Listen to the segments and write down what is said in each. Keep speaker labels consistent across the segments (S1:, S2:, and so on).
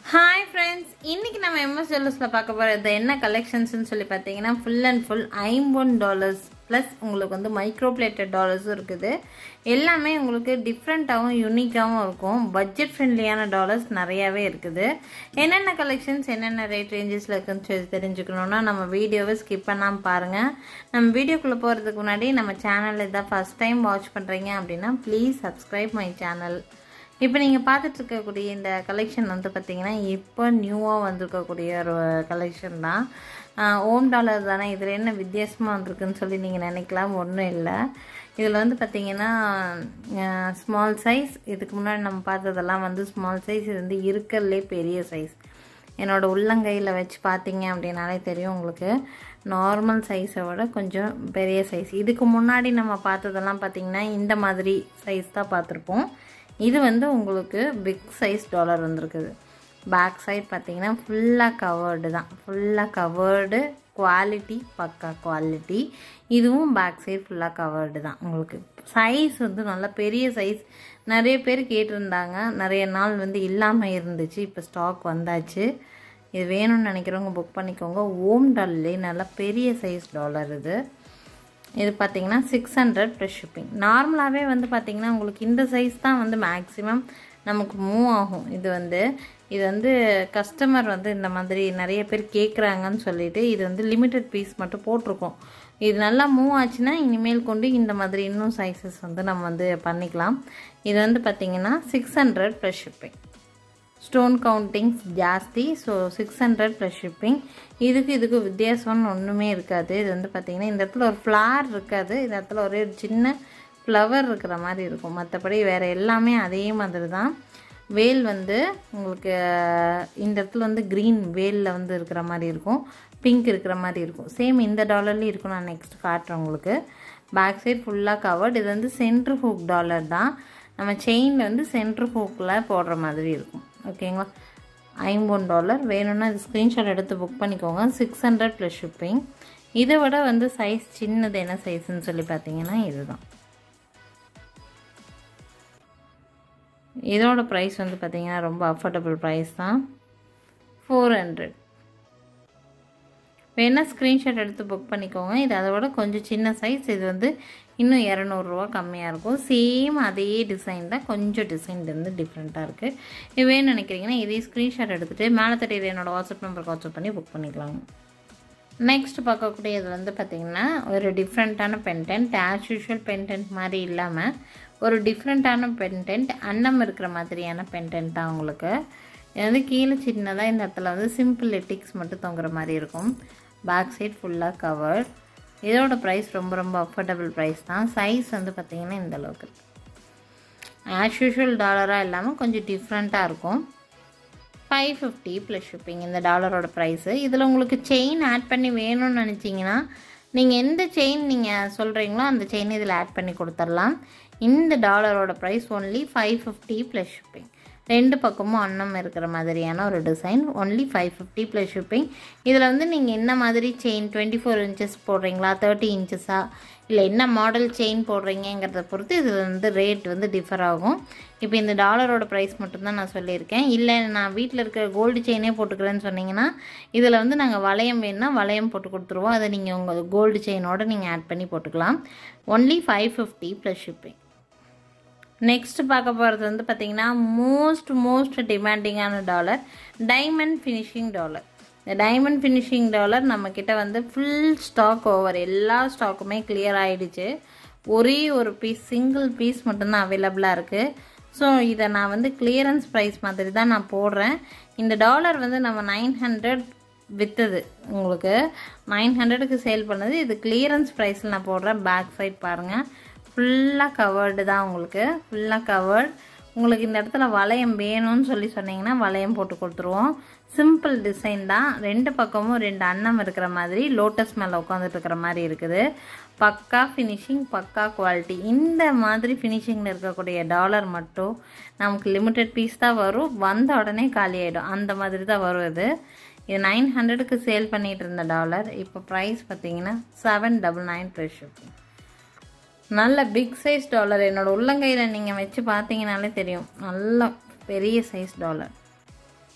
S1: hi friends இன்னைக்கு நம்ம MS ஜுவல்லர்ஸில் பார்க்க போகிறது என்ன கலெக்ஷன்ஸ்னு சொல்லி பார்த்தீங்கன்னா ஃபுல் அண்ட் ஃபுல் ஐம்பொன் டாலர்ஸ் ப்ளஸ் உங்களுக்கு வந்து மைக்ரோ பிளேட்டட் டாலர்ஸும் இருக்குது எல்லாமே உங்களுக்கு டிஃப்ரெண்ட்டாகவும் யூனிக்காகவும் இருக்கும் பட்ஜெட் ஃப்ரெண்ட்லியான டாலர்ஸ் நிறையாவே இருக்குது என்னென்ன கலெக்ஷன்ஸ் என்னென்ன ரேட் ரேஞ்சஸில் இருக்குன்னு சொல்லி தெரிஞ்சுக்கணுன்னா நம்ம வீடியோவை ஸ்கிப் பண்ணாமல் பாருங்கள் நம்ம வீடியோக்குள்ளே போகிறதுக்கு முன்னாடி நம்ம சேனலில் இதான் ஃபஸ்ட் டைம் வாட்ச் பண்ணுறீங்க அப்படின்னா ப்ளீஸ் சப்ஸ்கிரைப் மை சேனல் இப்போ நீங்கள் பார்த்துட்டு இருக்கக்கூடிய இந்த கலெக்ஷன் வந்து பார்த்தீங்கன்னா இப்போ நியூவாக வந்திருக்கக்கூடிய ஒரு கலெக்ஷன் தான் ஓம் டாலர் தானே இதில் என்ன வித்தியாசமாக வந்திருக்குன்னு சொல்லி நீங்கள் நினைக்கலாம் ஒன்றும் இல்லை இதில் வந்து பார்த்தீங்கன்னா ஸ்மால் சைஸ் இதுக்கு முன்னாடி நம்ம பார்த்ததெல்லாம் வந்து ஸ்மால் சைஸ் இது வந்து இருக்கிறதுலே பெரிய சைஸ் என்னோடய உள்ளங்கையில் வச்சு பார்த்தீங்க அப்படின்னாலே தெரியும் உங்களுக்கு நார்மல் சைஸை விட கொஞ்சம் பெரிய சைஸ் இதுக்கு முன்னாடி நம்ம பார்த்ததெல்லாம் பார்த்தீங்கன்னா இந்த மாதிரி சைஸ் தான் பார்த்துருப்போம் இது வந்து உங்களுக்கு பிக் சைஸ் டாலர் வந்திருக்குது பேக் சைட் பார்த்தீங்கன்னா ஃபுல்லாக கவர்டு தான் ஃபுல்லாக கவர்டு குவாலிட்டி பக்கா குவாலிட்டி இதுவும் பேக் சைட் ஃபுல்லாக கவர்டு தான் உங்களுக்கு சைஸ் வந்து நல்ல பெரிய சைஸ் நிறைய பேர் கேட்டிருந்தாங்க நிறைய நாள் வந்து இல்லாமல் இருந்துச்சு இப்போ ஸ்டாக் வந்தாச்சு இது வேணும்னு நினைக்கிறவங்க புக் பண்ணிக்கோங்க ஓம் டால்லே நல்ல பெரிய சைஸ் டாலர் இது இது பார்த்தீங்கன்னா சிக்ஸ் ஹண்ட்ரட் ப்ளஸ் ஷிப்பிங் நார்மலாகவே வந்து பார்த்தீங்கன்னா உங்களுக்கு இந்த சைஸ் தான் வந்து மேக்ஸிமம் நமக்கு மூவ் ஆகும் இது வந்து இது வந்து கஸ்டமர் வந்து இந்த மாதிரி நிறைய பேர் கேட்குறாங்கன்னு சொல்லிட்டு இது வந்து லிமிட்டட் பீஸ் மட்டும் போட்டிருக்கோம் இது நல்லா மூவ் ஆச்சுன்னா இனிமேல் கொண்டு இந்த மாதிரி இன்னும் சைஸஸ் வந்து நம்ம வந்து பண்ணிக்கலாம் இது வந்து பார்த்திங்கன்னா six hundred plus shipping stone countings ஜாஸ்தி so six hundred plus shipping இதுக்கு இதுக்கு வித்தியாசம்னு ஒன்றுமே இருக்காது இது வந்து பார்த்திங்கன்னா இந்த இடத்துல ஒரு ஃப்ளார் இருக்காது இந்த இடத்துல ஒரே ஒரு சின்ன ஃப்ளவர் இருக்கிற மாதிரி இருக்கும் மற்றபடி வேறு எல்லாமே அதே மாதிரி தான் வேல் வந்து உங்களுக்கு இந்த இடத்துல வந்து க்ரீன் வேலில் வந்து இருக்கிற மாதிரி இருக்கும் பிங்க் இருக்கிற மாதிரி இருக்கும் சேம் இந்த டாலர்லேயும் இருக்கும் நான் நெக்ஸ்ட் காட்டுறேன் உங்களுக்கு பேக் சைட் ஃபுல்லாக கவர்டு இது வந்து சென்ட்ரு ஹூக் டாலர் தான் நம்ம செயினில் வந்து சென்ட்ரு ஹூக்கில் போடுற மாதிரி இருக்கும் ஓகேங்களா ஐம்பொன் டாலர் வேணும்னா இது ஸ்க்ரீன்ஷாட் எடுத்து புக் பண்ணிக்கோங்க சிக்ஸ் ஹண்ட்ரட் ப்ளஸ் ஷிப்பிங் இதை விட வந்து சைஸ் சின்னது என்ன சைஸ்ன்னு சொல்லி பார்த்தீங்கன்னா இதுதான் இதோட ப்ரைஸ் வந்து பார்த்திங்கன்னா ரொம்ப அஃபோர்டபுள் ப்ரைஸ் தான் ஃபோர் ஹண்ட்ரட் வேணால் ஸ்க்ரீன்ஷாட் எடுத்து புக் பண்ணிக்கோங்க இது அதை விட கொஞ்சம் சின்ன சைஸ் இது வந்து இன்னும் இரநூறுவா கம்மியாக இருக்கும் சேம் அதே டிசைன் தான் கொஞ்சம் டிசைன் வந்து டிஃப்ரெண்ட்டாக இருக்குது இது வேணும்னு நினைக்கிறீங்கன்னா இதே ஸ்க்ரீன்ஷாட் எடுத்துகிட்டு மேலே தட்டியில் என்னோடய வாட்ஸ்அப் நம்பருக்கு வாட்ஸ்அப் பண்ணி புக் பண்ணிக்கலாம் நெக்ஸ்ட் பார்க்கக்கூடியது வந்து பார்த்திங்கன்னா ஒரு டிஃப்ரெண்ட்டான பென்டென்ட் ஆஸ் யூஷுவல் பென்டென்ட் மாதிரி இல்லாமல் ஒரு டிஃப்ரெண்ட்டான பென்டென்ட் அன்னம் இருக்கிற மாதிரியான பென்டென்ட் தான் உங்களுக்கு இது வந்து கீழே சின்னதாக இந்த இடத்துல வந்து சிம்பிள் லெட்டிக்ஸ் மட்டும் தொங்குற மாதிரி இருக்கும் பேக் சைட் ஃபுல்லாக கவர் இதோட ப்ரைஸ் ரொம்ப ரொம்ப அஃபோர்டபுள் ப்ரைஸ் தான் சைஸ் வந்து பார்த்திங்கன்னா இந்த அளவுக்கு ஆஸ் யூஷுவல் டாலராக இல்லாமல் கொஞ்சம் டிஃப்ரெண்ட்டாக இருக்கும் ஃபைவ் ஃபிஃப்டி ப்ளஸ் ஷிப்பிங் இந்த டாலரோட ப்ரைஸு இதில் உங்களுக்கு செயின் ஆட் பண்ணி வேணும்னு நினச்சிங்கன்னா நீங்கள் எந்த செயின் நீங்கள் சொல்கிறீங்களோ அந்த செயின் இதில் ஆட் பண்ணி கொடுத்துடலாம் இந்த டாலரோட price only five fifty plus shipping ரெண்டு பக்கமும் அன்னம் இருக்கிற மாதிரியான ஒரு design only five fifty plus shipping இதில் வந்து நீங்கள் என்ன மாதிரி செயின் டுவெண்ட்டி ஃபோர் இன்ச்சஸ் போடுறீங்களா தேர்ட்டி இன்ச்சஸா இல்லை என்ன மாடல் செயின் போடுறீங்கிறத பொறுத்து இதில் வந்து ரேட் வந்து டிஃபர் ஆகும் இப்போ இந்த டாலரோட ப்ரைஸ் மட்டும்தான் நான் சொல்லியிருக்கேன் இல்லை நான் வீட்டில் இருக்கிற கோல்டு செயினே போட்டுக்கிறேன்னு சொன்னீங்கன்னா இதில் வந்து நாங்கள் வளையம் வேணுன்னா வளையம் போட்டு கொடுத்துருவோம் அதை நீங்கள் உங்கள் கோல்டு செயினோட நீங்கள் ஆட் பண்ணி போட்டுக்கலாம் only five fifty plus shipping next பார்க்க போகிறது வந்து பார்த்திங்கன்னா மோஸ்ட் மோஸ்ட் டிமாண்டிங்கான டாலர் டைமண்ட் ஃபினிஷிங் டாலர் இந்த டைமண்ட் ஃபினிஷிங் டாலர் நம்மக்கிட்ட வந்து ஃபுல் ஸ்டாக் ஓவர் எல்லா ஸ்டாக்குமே கிளியர் ஆகிடுச்சு ஒரே ஒரு பீஸ் சிங்கிள் பீஸ் மட்டும்தான் அவைலபிளாக இருக்குது ஸோ இதை நான் வந்து கிளியரன்ஸ் ப்ரைஸ் மாதிரி தான் நான் போடுறேன் இந்த டாலர் வந்து நம்ம நைன் ஹண்ட்ரட் விற்றுது உங்களுக்கு நைன் ஹண்ட்ரடுக்கு சேல் பண்ணது இது கிளியரன்ஸ் ப்ரைஸில் நான் போடுறேன் பேக் சைட் பாருங்கள் ஃபுல்லாக கவர்டு தான் உங்களுக்கு ஃபுல்லாக கவர்ட் உங்களுக்கு இந்த இடத்துல வளையம் வேணும்னு சொல்லி சொன்னீங்கன்னா வளையம் போட்டு கொடுத்துருவோம் சிம்பிள் டிசைன் தான் ரெண்டு பக்கமும் ரெண்டு அன்னம் இருக்கிற மாதிரி லோட்டஸ் மேலே உட்காந்துட்டு இருக்கிற மாதிரி இருக்குது பக்கா ஃபினிஷிங் பக்கா குவாலிட்டி இந்த மாதிரி ஃபினிஷிங்கில் இருக்கக்கூடிய டாலர் மட்டும் நமக்கு லிமிட்டட் பீஸ் தான் வரும் வந்த உடனே காலி ஆகிடும் அந்த மாதிரி தான் வரும் இது இது நைன் ஹண்ட்ரடுக்கு சேல் பண்ணிகிட்டு இருந்த டாலர் இப்போ ப்ரைஸ் பார்த்தீங்கன்னா seven double nine plus shipping நல்ல பிக் சைஸ் டாலர் என்னோட உள்ளங்கையில் நீங்கள் வச்சு பார்த்தீங்கனாலே தெரியும் நல்ல பெரிய சைஸ் டாலர்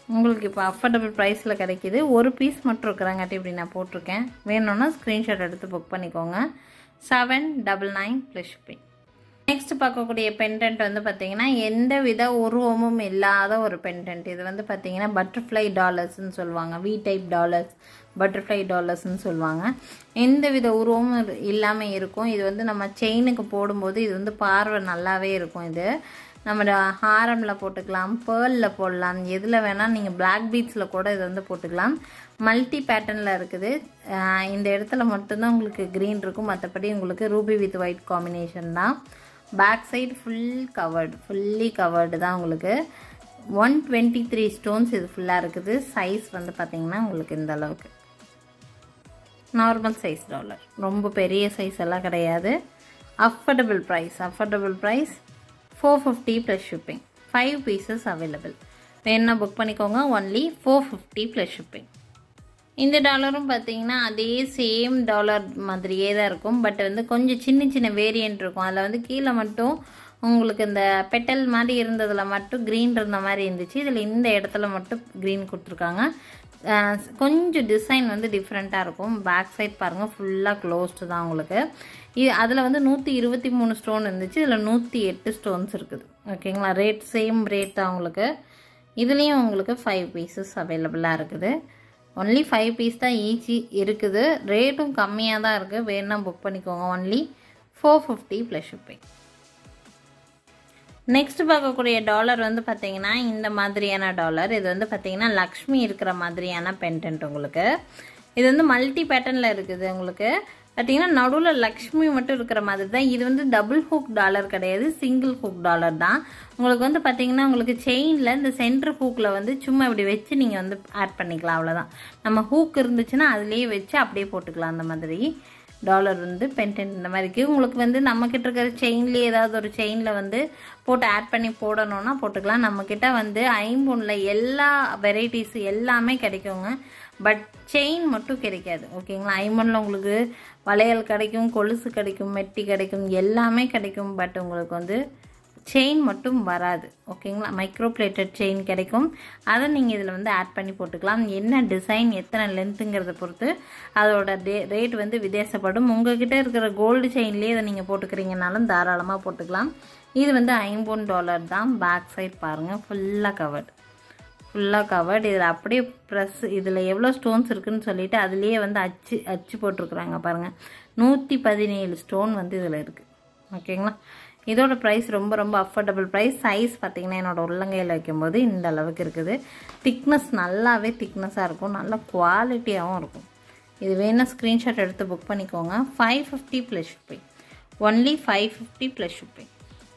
S1: உங்களுக்கு இப்போ அஃபோர்டபுள் ப்ரைஸில் கிடைக்கிது ஒரு பீஸ் மட்டும் இருக்கிறாங்காட்டி இப்படி நான் போட்டிருக்கேன் வேணும்னா ஸ்க்ரீன்ஷாட் எடுத்து புக் பண்ணிக்கோங்க seven double nine plus shipping next பார்க்கக்கூடிய பெண்டன்ட் வந்து பார்த்தீங்கன்னா எந்த வித உருவமும் இல்லாத ஒரு பெண்டன்ட் இது வந்து பார்த்தீங்கன்னா பட்டர்ஃப்ளை டாலர்ஸ்னு சொல்லுவாங்க வி டைப் டாலர்ஸ் பட்டர்ஃப்ளை டாலர்ஸ்னு சொல்லுவாங்க எந்த வித உருவமும் இல்லாமல் இருக்கும் இது வந்து நம்ம செயினுக்கு போடும்போது இது வந்து பார்வை நல்லாவே இருக்கும் இது நம்ம ஹாரமில் போட்டுக்கலாம் பேர்லில் போடலாம் எதில் வேணால் நீங்கள் பிளாக் பீட்ஸில் கூட இது வந்து போட்டுக்கலாம் மல்டி பேட்டர்னில் இருக்குது இந்த இடத்துல மட்டும்தான் உங்களுக்கு க்ரீன் இருக்கும் மற்றபடி உங்களுக்கு ரூபி வித் ஒயிட் காம்பினேஷன் தான் back side full covered fully covered தான் உங்களுக்கு ஒன் டுவெண்ட்டி த்ரீ ஸ்டோன்ஸ் இது ஃபுல்லாக இருக்குது சைஸ் வந்து பார்த்திங்கன்னா உங்களுக்கு இந்த அளவுக்கு நார்மல் சைஸ் டாலர் ரொம்ப பெரிய சைஸ் எல்லாம் கிடையாது affordable price affordable price four fifty plus shipping five pieces available வேணுன்னா புக் பண்ணிக்கோங்க only four fifty plus shipping இந்த டாலரும் பார்த்தீங்கன்னா அதே சேம் டாலர் மாதிரியே தான் இருக்கும் பட் வந்து கொஞ்சம் சின்ன சின்ன வேரியன்ட் இருக்கும் அதில் வந்து கீழே மட்டும் உங்களுக்கு இந்த பெட்டல் மாதிரி இருந்ததில் மட்டும் க்ரீன் இருந்த மாதிரி இருந்துச்சு இதில் இந்த இடத்துல மட்டும் க்ரீன் கொடுத்துருக்காங்க கொஞ்சம் டிசைன் வந்து டிஃப்ரெண்ட்டாக இருக்கும் பேக் சைட் பாருங்கள் ஃபுல்லாக க்ளோஸ்டு தான் உங்களுக்கு இது அதில் வந்து நூற்றி இருபத்தி மூணு ஸ்டோன் இருந்துச்சு இதில் நூற்றி எட்டு ஸ்டோன்ஸ் இருக்குது ஓகேங்களா ரேட் சேம் ரேட் தான் உங்களுக்கு இதுலேயும் உங்களுக்கு ஃபைவ் பீசஸ் அவைலபிளாக இருக்குது ஒன்லி ஃபைவ் பீஸ் தான் ஈஸி இருக்குது ரேட்டும் கம்மியாக தான் இருக்குது வேணுன்னா புக் பண்ணிக்கோங்க only four fifty plus shipping next பார்க்கக்கூடிய டாலர் வந்து பார்த்தீங்கன்னா இந்த மாதிரியான டாலர் இது வந்து பார்த்தீங்கன்னா லக்ஷ்மி இருக்கிற மாதிரியான பென்டென்ட் உங்களுக்கு இது வந்து மல்டி பேட்டர்னில் இருக்குது உங்களுக்கு பார்த்தீங்கன்னா நடுவில் லக்ஷ்மி மட்டும் இருக்கிற மாதிரி தான் இது வந்து டபுள் ஹூக் டாலர் கிடையாது சிங்கிள் ஹூக் டாலர் தான் உங்களுக்கு வந்து பார்த்தீங்கன்னா உங்களுக்கு செயினில் இந்த சென்டர் ஹூக்கில் வந்து சும்மா இப்படி வச்சு நீங்கள் வந்து ஆட் பண்ணிக்கலாம் அவ்வளோதான் நம்ம ஹூக் இருந்துச்சுன்னா அதுலேயே வச்சு அப்படியே போட்டுக்கலாம் அந்த மாதிரி டாலர் வந்து பென்டென்ட் இந்த மாதிரிக்கு உங்களுக்கு வந்து நம்மக்கிட்ட இருக்கிற செயின்லேயே ஏதாவது ஒரு செயினில் வந்து போட்டு ஆட் பண்ணி போடணும்னா போட்டுக்கலாம் நம்மக்கிட்ட வந்து ஐம்பொன்னில் எல்லா வெரைட்டிஸ் எல்லாமே கிடைக்குங்க பட் செயின் மட்டும் கிடைக்காது ஓகேங்களா ஐம்பொன்னில் உங்களுக்கு வளையல் கிடைக்கும் கொலுசு கிடைக்கும் மெட்டி கிடைக்கும் எல்லாமே கிடைக்கும் பட் உங்களுக்கு வந்து செயின் மட்டும் வராது ஓகேங்களா மைக்ரோ பிளேட்டட் செயின் கிடைக்கும் அதை நீங்கள் இதில் வந்து ஆட் பண்ணி போட்டுக்கலாம் என்ன டிசைன் எத்தனை லென்த்துங்கிறத பொறுத்து அதோட டே ரேட் வந்து வித்தியாசப்படும் உங்ககிட்ட இருக்கிற கோல்டு செயின்லேயே இதை நீங்கள் போட்டுக்கிறீங்கனாலும் தாராளமாக போட்டுக்கலாம் இது வந்து ஐம்பொன் டாலர் தான் பேக் சைட் பாருங்கள் ஃபுல்லாக கவர்டு ஃபுல்லாக கவர்டு இதில் அப்படியே ப்ரெஸ் இதில் எவ்வளோ ஸ்டோன்ஸ் இருக்குதுன்னு சொல்லிட்டு அதுலேயே வந்து அச்சு அச்சு போட்டிருக்குறாங்க பாருங்கள் நூற்றி பதினேழு ஸ்டோன் வந்து இதில் இருக்குது ஓகேங்களா இதோட ப்ரைஸ் ரொம்ப ரொம்ப அஃபோர்டபுள் ப்ரைஸ் சைஸ் பார்த்திங்கன்னா என்னோடய உள்ளங்கையில் வைக்கும்போது இந்த அளவுக்கு இருக்குது திக்னஸ் நல்லாவே திக்னஸாக இருக்கும் நல்ல குவாலிட்டியாகவும் இருக்கும் இது வேணால் ஸ்க்ரீன்ஷாட் எடுத்து புக் பண்ணிக்கோங்க five fifty plus shipping only five fifty plus shipping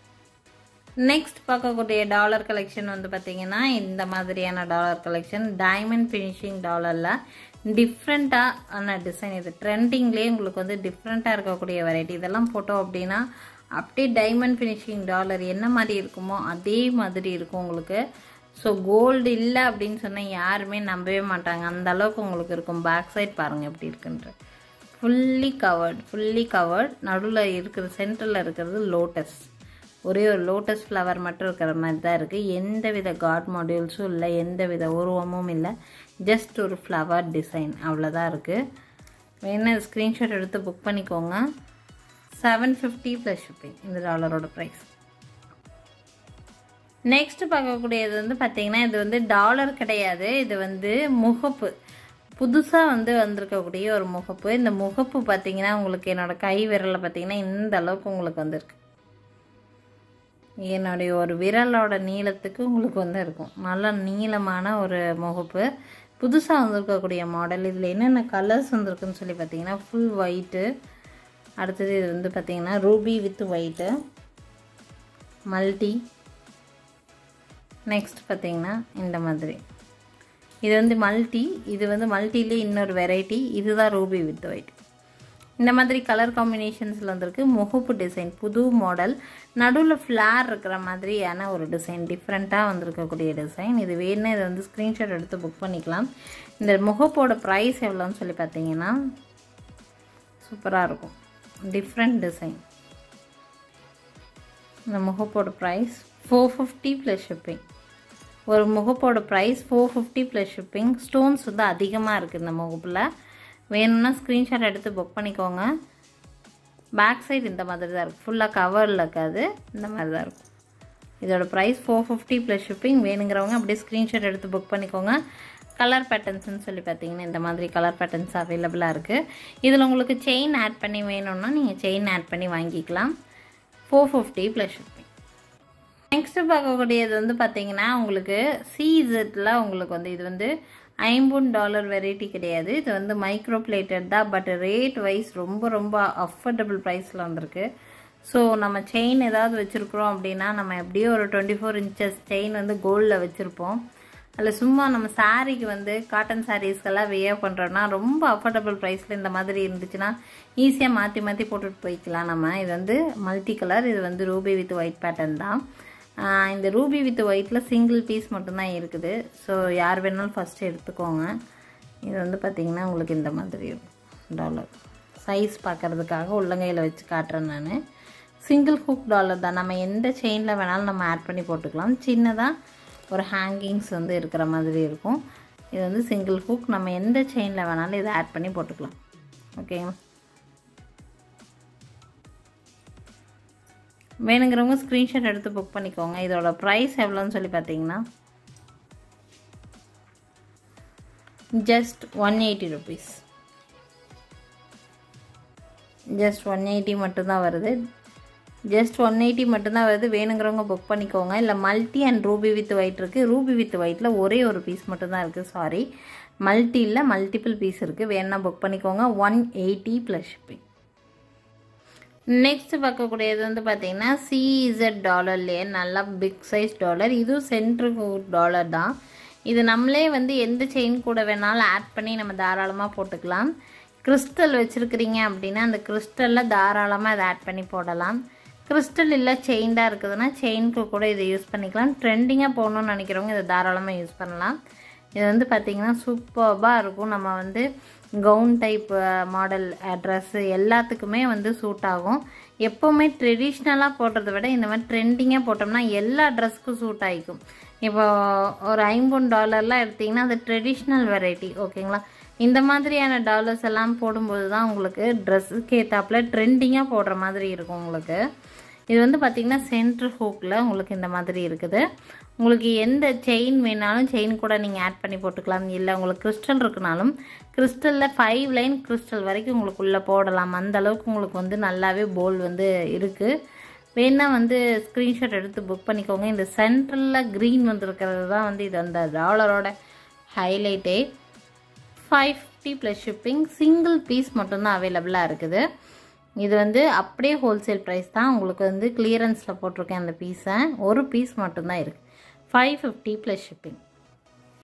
S1: next பார்க்கக்கூடிய டாலர் கலெக்ஷன் வந்து பார்த்தீங்கன்னா இந்த மாதிரியான டாலர் கலெக்ஷன் டைமண்ட் ஃபினிஷிங் டாலரில் டிஃப்ரெண்ட்டான டிசைன் இது ட்ரெண்டிங்லேயே உங்களுக்கு வந்து டிஃப்ரெண்ட்டாக இருக்கக்கூடிய வெரைட்டி இதெல்லாம் போட்டோம் அப்படின்னா அப்படியே டைமண்ட் ஃபினிஷிங் டாலர் என்ன மாதிரி இருக்குமோ அதே மாதிரி இருக்கும் உங்களுக்கு ஸோ கோல்டு இல்லை அப்படின்னு சொன்னால் யாருமே நம்பவே மாட்டாங்க அந்த அளவுக்கு உங்களுக்கு இருக்கும் பேக் சைட் பாருங்கள் எப்படி இருக்குன்ற ஃபுல்லி கவர்ட் ஃபுல்லி கவர்ட் நடுவில் இருக்கிற சென்டரில் இருக்கிறது லோட்டஸ் ஒரே ஒரு லோட்டஸ் ஃப்ளவர் மட்டும் இருக்கிற மாதிரி தான் இருக்குது எந்த வித காட் மாடியூல்ஸும் இல்லை எந்த வித உருவமும் இல்லை ஜஸ்ட் ஒரு ஃப்ளவர் டிசைன் அவ்வளோதான் இருக்குது வேணா ஸ்க்ரீன்ஷாட் எடுத்து புக் பண்ணிக்கோங்க செவன் ஃபிஃப்டி ப்ளஸ் ஷிப்பிங் இந்த டாலரோட ப்ரைஸ் நெக்ஸ்ட் பார்க்கக்கூடியது வந்து பார்த்தீங்கன்னா இது வந்து டாலர் கிடையாது இது வந்து முகப்பு புதுசாக வந்து வந்திருக்கக்கூடிய ஒரு முகப்பு இந்த முகப்பு பார்த்தீங்கன்னா உங்களுக்கு என்னோடய கை விரலில் பார்த்தீங்கன்னா இந்த அளவுக்கு உங்களுக்கு வந்திருக்கு என்னுடைய ஒரு விரலோட நீளத்துக்கு உங்களுக்கு வந்து இருக்கும் நல்ல நீளமான ஒரு முகப்பு புதுசாக வந்திருக்கக்கூடிய மாடல் இதில் என்னென்ன கலர்ஸ் வந்திருக்குன்னு சொல்லி பார்த்தீங்கன்னா ஃபுல் ஒயிட்டு அடுத்தது இது வந்து பார்த்தீங்கன்னா ruby with white multi next பார்த்தீங்கன்னா இந்த மாதிரி இது வந்து மல்டி இது வந்து மல்டிலே இன்னொரு வெரைட்டி இதுதான் ரூபி வித் ஒயிட் இந்த மாதிரி கலர் காம்பினேஷன்ஸில் வந்திருக்கு முகப்பு டிசைன் புது மாடல் நடுவில் ஃப்ளார் இருக்கிற மாதிரியான ஒரு டிசைன் டிஃப்ரெண்ட்டாக வந்திருக்கக்கூடிய டிசைன் இது வேணுன்னா இதை வந்து ஸ்க்ரீன்ஷாட் எடுத்து புக் பண்ணிக்கலாம் இந்த முகப்போட ப்ரைஸ் எவ்வளோன்னு சொல்லி பார்த்தீங்கன்னா சூப்பராக இருக்கும் டிஃப்ரெண்ட் டிசைன் இந்த முகப்போட price four fifty plus shipping ஒரு முகப்போட price four fifty plus shipping stones வந்து அதிகமாக இருக்குது இந்த முகப்பில் வேணும்னா ஸ்க்ரீன்ஷாட் எடுத்து புக் பண்ணிக்கோங்க பேக் சைடு இந்த மாதிரி தான் இருக்கும் ஃபுல்லாக கவரில் இருக்காது இந்த மாதிரி தான் இருக்கும் இதோட price four fifty plus shipping வேணுங்கிறவங்க அப்படியே ஸ்க்ரீன்ஷாட் எடுத்து புக் பண்ணிக்கோங்க கலர் பேட்டர்ன்ஸ்னு சொல்லி பார்த்தீங்கன்னா இந்த மாதிரி கலர் பேட்டர்ன்ஸ் அவைலபிளாக இருக்குது இதில் உங்களுக்கு செயின் ஆட் பண்ணி வேணும்னா நீங்கள் செயின் ஆட் பண்ணி வாங்கிக்கலாம் four fifty plus shipping next பார்க்கக்கூடியது வந்து பார்த்தீங்கன்னா உங்களுக்கு சிஇசட்டில் உங்களுக்கு வந்து இது வந்து ஐம்பூன் டாலர் வெரைட்டி கிடையாது இது வந்து மைக்ரோ பிளேட்டட் தான் பட் ரேட் வைஸ் ரொம்ப ரொம்ப அஃபோர்டபுள் ப்ரைஸில் வந்திருக்கு ஸோ நம்ம செயின் ஏதாவது வச்சுருக்குறோம் அப்படின்னா நம்ம எப்படியோ ஒரு டுவெண்ட்டி ஃபோர் இன்ச்சஸ் செயின் வந்து கோல்டில் வச்சுருப்போம் அதில் சும்மா நம்ம சாரீக்கு வந்து காட்டன் சாரீஸ்க்கெல்லாம் வியர் பண்ணுறோன்னா ரொம்ப அஃபோர்டபுள் ப்ரைஸில் இந்த மாதிரி இருந்துச்சுன்னா ஈஸியாக மாற்றி மாற்றி போட்டுட்டு போய்க்கலாம் நம்ம இது வந்து மல்டி கலர் இது வந்து ரூபி வித் ஒயிட் பேட்டர்ன் தான் இந்த ரூபி வித் ஒயிட்டில் சிங்கிள் பீஸ் மட்டும்தான் இருக்குது ஸோ யார் வேணாலும் ஃபஸ்ட்டு எடுத்துக்கோங்க இது வந்து பார்த்திங்கன்னா உங்களுக்கு இந்த மாதிரி டாலர் சைஸ் பார்க்குறதுக்காக உள்ளங்கையில் வச்சு காட்டுறேன் நான் சிங்கிள் ஹுக் டாலர் தான் நம்ம எந்த செயினில் வேணாலும் நம்ம ஆட் பண்ணி போட்டுக்கலாம் சின்னதாக ஒரு ஹேங்கிங்ஸ் வந்து இருக்கிற மாதிரி இருக்கும் இது வந்து சிங்கிள் ஹுக் நம்ம எந்த செயினில் வேணாலும் இதை ஆட் பண்ணி போட்டுக்கலாம் ஓகேங்களா வேணுங்கிறவங்க ஸ்க்ரீன்ஷாட் எடுத்து புக் பண்ணிக்கோங்க இதோட ப்ரைஸ் எவ்வளோன்னு சொல்லி பார்த்தீங்கன்னா just one eighty rupees just one eighty மட்டும்தான் வருது ஜஸ்ட் ஒன் எயிட்டி மட்டும்தான் வருது வேணுங்கிறவங்க புக் பண்ணிக்கோங்க இல்லை multi and ruby with white இருக்குது ரூபி வித் ஒயிட்டில் ஒரே ஒரு பீஸ் மட்டும்தான் இருக்குது சாரி மல்டியில் மல்டிபிள் பீஸ் இருக்குது வேணுன்னா புக் பண்ணிக்கோங்க one eighty plus shipping next பார்க்கக்கூடியது வந்து பார்த்தீங்கன்னா சிஇசட் டாலர்லேயே நல்லா பிக் சைஸ் டாலர் இதுவும் சென்ட்ரு டாலர் தான் இது நம்மளே வந்து எந்த செயின் கூட வேணாலும் ஆட் பண்ணி நம்ம தாராளமாக போட்டுக்கலாம் கிறிஸ்டல் வச்சுருக்கிறீங்க அப்படின்னா அந்த கிறிஸ்டலில் தாராளமாக இதை ஆட் பண்ணி போடலாம் கிறிஸ்டல் இல்லை செயின்டாக இருக்குதுன்னா செயினுக்கு கூட இதை யூஸ் பண்ணிக்கலாம் ட்ரெண்டிங்காக போகணுன்னு நினைக்கிறவங்க இதை தாராளமாக யூஸ் பண்ணலாம் இது வந்து பார்த்திங்கன்னா சூப்பர்பாக இருக்கும் நம்ம வந்து கவுன் டைப் மாடல் ட்ரெஸ்ஸு எல்லாத்துக்குமே வந்து சூட் ஆகும் எப்போவுமே ட்ரெடிஷ்னலாக போடுறத விட இந்த மாதிரி ட்ரெண்டிங்காக போட்டோம்னா எல்லா ட்ரெஸ்க்கும் சூட் ஆகிக்கும் இப்போ ஒரு ஐம்பது டாலர்லாம் எடுத்திங்கன்னா அது ட்ரெடிஷ்னல் வெரைட்டி ஓகேங்களா இந்த மாதிரியான டாலர்ஸ் எல்லாம் போடும்போது தான் உங்களுக்கு ட்ரெஸ்ஸுக்கு ஏற்றாப்புல ட்ரெண்டிங்காக போடுற மாதிரி இருக்கும் உங்களுக்கு இது வந்து பார்த்திங்கன்னா சென்ட்ரு ஹூக்கில் உங்களுக்கு இந்த மாதிரி இருக்குது உங்களுக்கு எந்த செயின் வேணாலும் செயின் கூட நீங்கள் ஆட் பண்ணி போட்டுக்கலாம் இல்லை உங்களுக்கு கிறிஸ்டல் இருக்குனாலும் கிறிஸ்டலில் ஃபைவ் லைன் கிறிஸ்டல் வரைக்கும் உங்களுக்கு உள்ளே போடலாம் அந்த அளவுக்கு உங்களுக்கு வந்து நல்லாவே போல் வந்து இருக்குது வேணால் வந்து ஸ்க்ரீன்ஷாட் எடுத்து புக் பண்ணிக்கோங்க இந்த சென்ட்ரலில் க்ரீன் வந்துருக்கிறது தான் வந்து இது அந்த டாலரோட ஹைலைட்டே five fifty plus shipping single piece மட்டும்தான் அவைலபிளாக இருக்குது இது வந்து அப்படியே ஹோல்சேல் ப்ரைஸ் தான் உங்களுக்கு வந்து கிளியரன்ஸில் போட்டிருக்கேன் அந்த பீஸை ஒரு பீஸ் மட்டும்தான் இருக்குது ஃபைவ் ஃபிஃப்டி ப்ளஸ் ஷிப்பிங்